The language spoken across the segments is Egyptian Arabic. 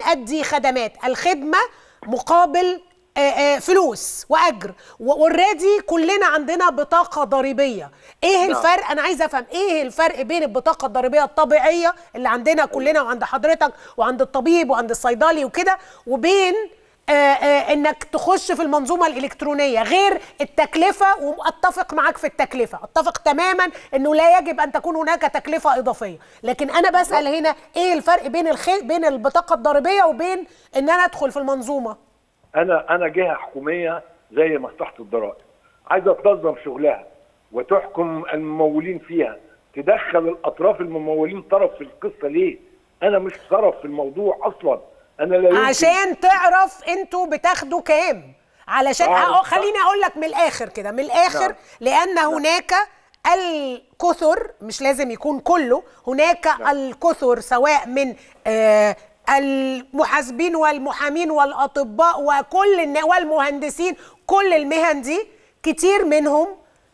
بيأدي خدمات الخدمه مقابل آه، آه، فلوس واجر واوريدي كلنا عندنا بطاقه ضريبيه ايه نعم. الفرق انا عايزه افهم ايه الفرق بين البطاقه الضريبيه الطبيعيه اللي عندنا كلنا وعند حضرتك وعند الطبيب وعند الصيدلي وكده وبين آه، آه، انك تخش في المنظومه الالكترونيه غير التكلفه واتفق معاك في التكلفه اتفق تماما انه لا يجب ان تكون هناك تكلفه اضافيه لكن انا بسال هنا ايه الفرق بين الخ... بين البطاقه الضريبيه وبين ان انا ادخل في المنظومه انا انا جهه حكوميه زي مصلحه الضرائب عايزه تنظم شغلها وتحكم الممولين فيها تدخل الاطراف الممولين طرف في القصه ليه؟ انا مش طرف في الموضوع اصلا انا لا يمكن عشان تعرف انتوا بتاخدوا كام علشان آه، أقو- خليني اقول لك من الاخر كده من الاخر نعم. لان هناك الكثر مش لازم يكون كله هناك الكثر سواء من آه المحاسبين والمحامين والاطباء وكل النا- والمهندسين كل المهن دي كتير منهم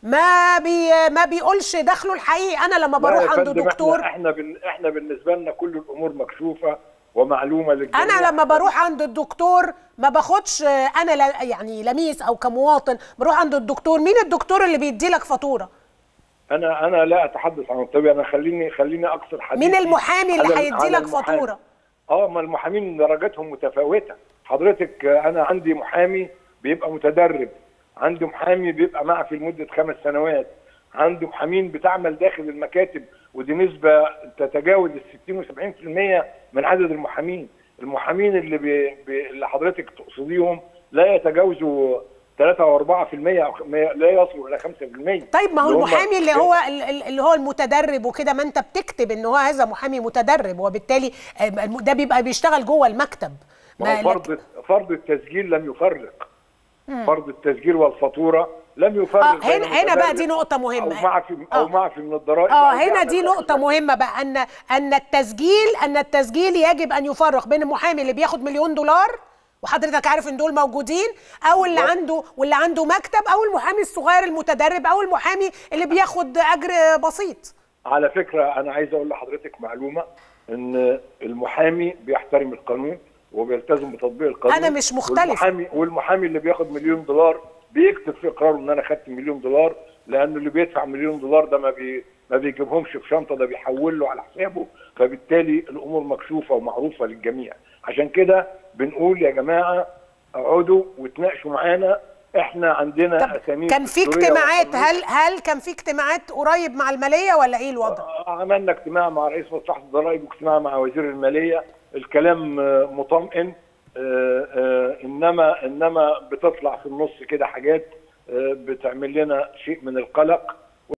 ما بي ما بيقولش دخله الحقيقي انا لما لا يا بروح عند فندم، دكتور احنا احنا, بن... احنا بالنسبه لنا كل الامور مكشوفه ومعلومه للجميع انا لما بروح عند الدكتور ما باخدش انا لا يعني لميس او كمواطن بروح عند الدكتور مين الدكتور اللي بيدي لك فاتوره انا انا لا اتحدث عن الطبيب انا خليني خليني اقصر حديثي مين المحامي اللي على- هيدي على لك المحامي. فاتوره اه ما المحامين درجاتهم متفاوته حضرتك آه، انا عندي محامي بيبقى متدرب عندي محامي بيبقى معي في لمده خمس سنوات عندي محامين بتعمل داخل المكاتب ودي نسبه تتجاوز ال 60 و70% من عدد المحامين المحامين اللي بي بي اللي حضرتك تقصديهم لا يتجاوزوا 3 او 4% او خ- ما- لا يصلوا الى 5% طيب ما هو اللي هم- المحامي اللي هو ال- ال- اللي هو المتدرب وكده ما انت بتكتب ان هو هذا محامي متدرب وبالتالي آه، ده بيبقى بيشتغل جوه المكتب ما هو فرض فرض التسجيل لم يفرق فرض التسجيل والفاتوره لم يفرق اه بين هنا هنا بقى متدرب دي نقطة مهمة او معفي او آه. معفي من الضرائب اه أو هنا يعمل دي نقطة أشياء. مهمة بقى ان ان التسجيل ان التسجيل يجب ان يفرق بين المحامي اللي بياخد مليون دولار وحضرتك عارف ان دول موجودين او اللي بالظبط. عنده واللي عنده مكتب او المحامي الصغير المتدرب او المحامي اللي بياخد اجر بسيط على فكره انا عايز اقول لحضرتك معلومه ان المحامي بيحترم القانون وبيلتزم بتطبيق القانون أنا مش مختلف. والمحامي والمحامي اللي بياخد مليون دولار بيكتب في اقراره ان انا خدت مليون دولار لان اللي بيدفع مليون دولار ده ما بي ما بيجيبهمش في شنطه ده بيحول له على حسابه فبالتالي الامور مكشوفه ومعروفه للجميع عشان كده بنقول يا جماعه اقعدوا وتناقشوا معانا احنا عندنا طب اسامي كان في دستورية اجتماعات وقانونية. هل هل كان في اجتماعات قريب مع المالية ولا ايه الوضع؟ عملنا اجتماع مع رئيس مصلحه الضرائب واجتماع مع وزير الماليه الكلام آه، مطمئن آه، آه، انما انما بتطلع في النص كده حاجات آه، بتعمل لنا شيء من القلق